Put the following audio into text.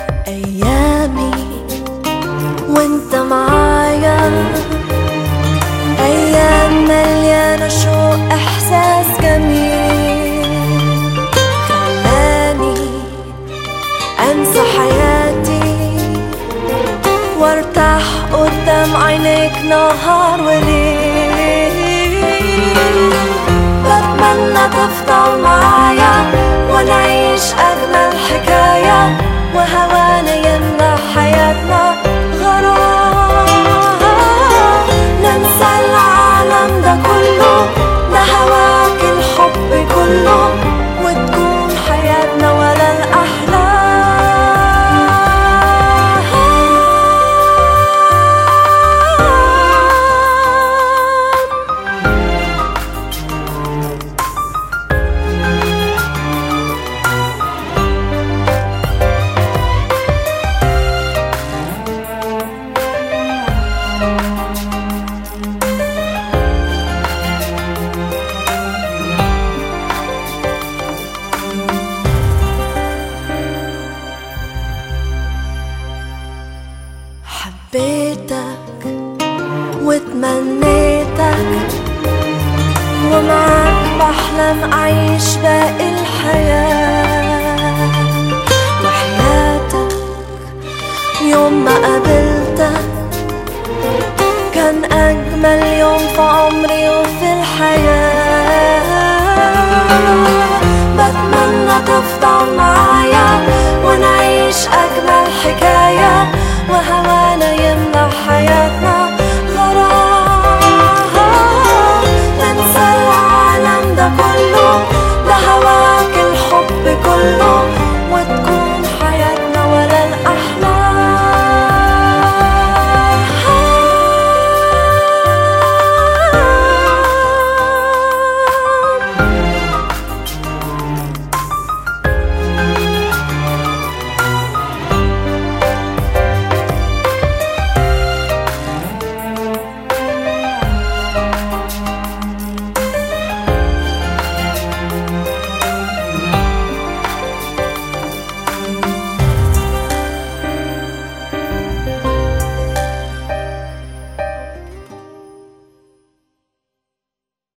أيامي وانت معايا أيام مليانة شوق إحساس جميل خلاني أنسى حياتي وارتاح قدام عينيك نهار وليل بتمنى تفضل معايا ونعيش أجمل حكاية وهوانا يملى حياتنا غرام ننسى العالم ده كله ده هواك الحب كله وتكون حياتنا ولا الأحلام حبيتك وتمنيتك ومعك بحلم أعيش باقي الحياة وحياتك يوم ما قابلتك كان أجمل يوم في عمري وفي الحياة بتمنى تفضل معايا ونعيش أجمل حكاية